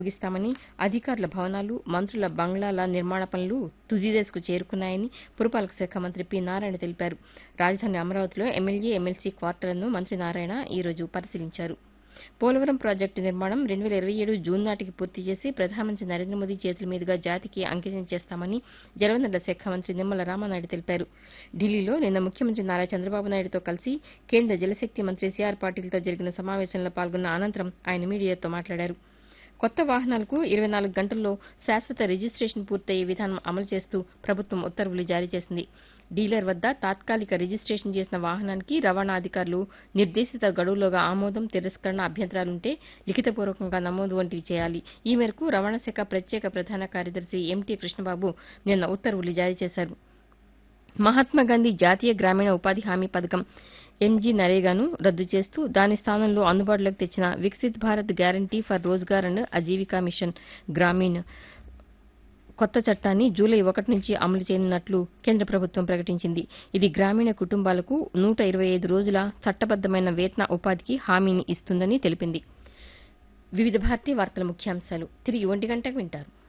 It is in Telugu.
ముగిస్తామని అధికారుల భవనాలు మంత్రుల బంగ్లాల నిర్మాణ పనులు తుది దశకు చేరుకున్నాయని పురపాలక శాఖ మంత్రి పి నారాయణ తెలిపారు రాజధాని అమరావతిలో ఎమ్మెల్యే ఎమ్మెల్సీ క్వార్టర్లను మంత్రి నారాయణ ఈ రోజు పరిశీలించారు పోలవరం ప్రాజెక్టు నిర్మాణం రెండు వేల ఇరవై ఏడు జూన్ నాటికి పూర్తి చేసి ప్రధానమంత్రి నరేంద్ర మోదీ చేతుల మీదుగా జాతికి అంకితం చేస్తామని జలవనరుల శాఖ మంత్రి నిమ్మల రామానాయుడు తెలిపారు ఢిల్లీలో నిన్న ముఖ్యమంత్రి నారా చంద్రబాబు నాయుడుతో కలిసి కేంద్ర జలశక్తి మంత్రి సిఆర్ పాటిల్తో జరిగిన సమావేశంలో పాల్గొన్న అనంతరం ఆయన మీడియాతో మాట్లాడారు కొత్త వాహనాలకు ఇరవై నాలుగు గంటల్లో శాశ్వత రిజిస్టేషన్ పూర్తయ్యే విధానం అమలు చేస్తూ ప్రభుత్వం ఉత్తర్వులు జారీ చేసింది డీలర్ వద్ద తాత్కాలిక రిజిస్టేషన్ చేసిన వాహనానికి రవాణా అధికారులు నిర్దేశిత గడువులోగా ఆమోదం తిరస్కరణ అభ్యంతరాలుంటే లిఖితపూర్వకంగా నమోదు వంటివి చేయాలి ఈ మేరకు రవాణా శాఖ ప్రత్యేక ప్రధాన కార్యదర్శి ఎంటీ కృష్ణబాబు నిన్న ఉత్తర్వులు జారీ చేశారు మహాత్మాగాంధీ జాతీయ గ్రామీణ ఉపాధి హామీ పథకం ఎంజీ నరేగాను రద్దు చేస్తూ దాని స్థానంలో అందుబాటులోకి తెచ్చిన Viksit Bharat guarantee for Rozgar and Ajeevika mission Grameen కొత్త చట్టాన్ని జూలై ఒకటి నుంచి అమలు చేయనున్నట్లు కేంద్ర ప్రభుత్వం ప్రకటించింది ఇది గ్రామీణ కుటుంబాలకు నూట ఇరవై ఐదు రోజుల చట్టబద్దమైన వేతన ఉపాధికి హామీని ఇస్తుందని తెలిపింది వివిధ భారతీయ వార్తల ముఖ్యాంశాలు తిరిగి ఒంటి గంటకు వింటారు